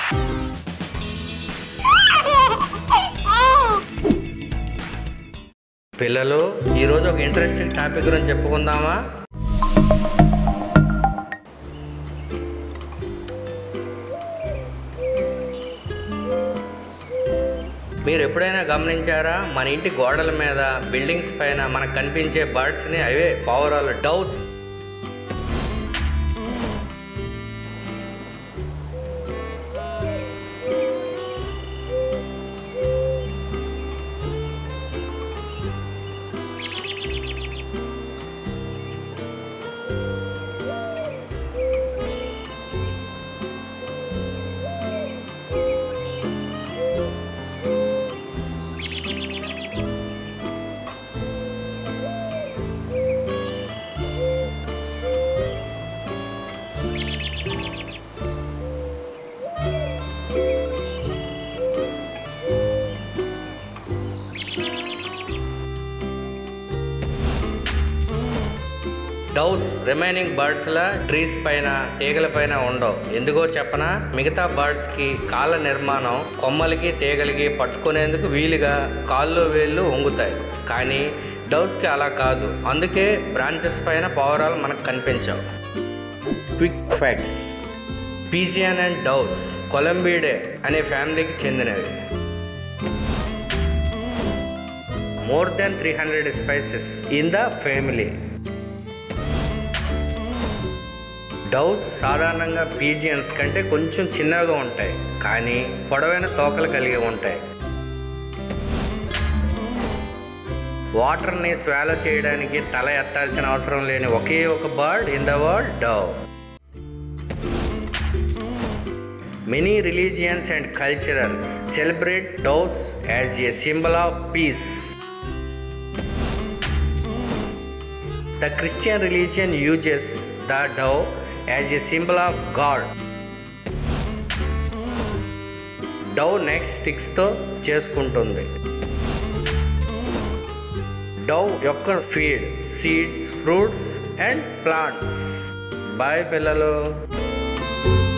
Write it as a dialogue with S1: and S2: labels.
S1: పిల్లలు ఈరోజు ఒక ఇంట్రెస్టింగ్ టాపిక్ గురించి చెప్పుకుందామా మీరు ఎప్పుడైనా గమనించారా మన ఇంటి గోడల మీద బిల్డింగ్స్ పైన మనకు కనిపించే బర్డ్స్ని అవే పావురాలు డౌస్ డౌస్ రిమైనింగ్ బర్డ్స్లా ట్రీస్ పైన తీగల పైన ఉండవు ఎందుకో చెప్పనా మిగతా బర్డ్స్ కి కాళ్ళ నిర్మాణం కొమ్మలకి తీగలకి పట్టుకునేందుకు వీలుగా కాళ్ళు వేళ్ళు వంగుతాయి కానీ డౌస్ కి అలా కాదు అందుకే బ్రాంచెస్ పైన పౌరాలు మనకు కనిపించవు quick facts pigeon and doves Columbidae అనే ఫ్యామిలీకి చెందినవి more than three hundred species in the family doves సాధారణంగా పీజియన్స్ కంటే కొంచెం చిన్నగా ఉంటాయి కానీ పొడవైన తోకలు కలిగి ఉంటాయి వాటర్ని స్వాలో చేయడానికి తల ఎత్తాల్సిన అవసరం లేని ఒకే ఒక bird in the world dove many religions and culturals celebrate doves as a symbol of peace The Christian religion uses the dove as a symbol of God. Dove nest స్టిక్స్తో చేసుకుంటుంది డవ్ యొక్క feed seeds fruits and plants by పిల్లలు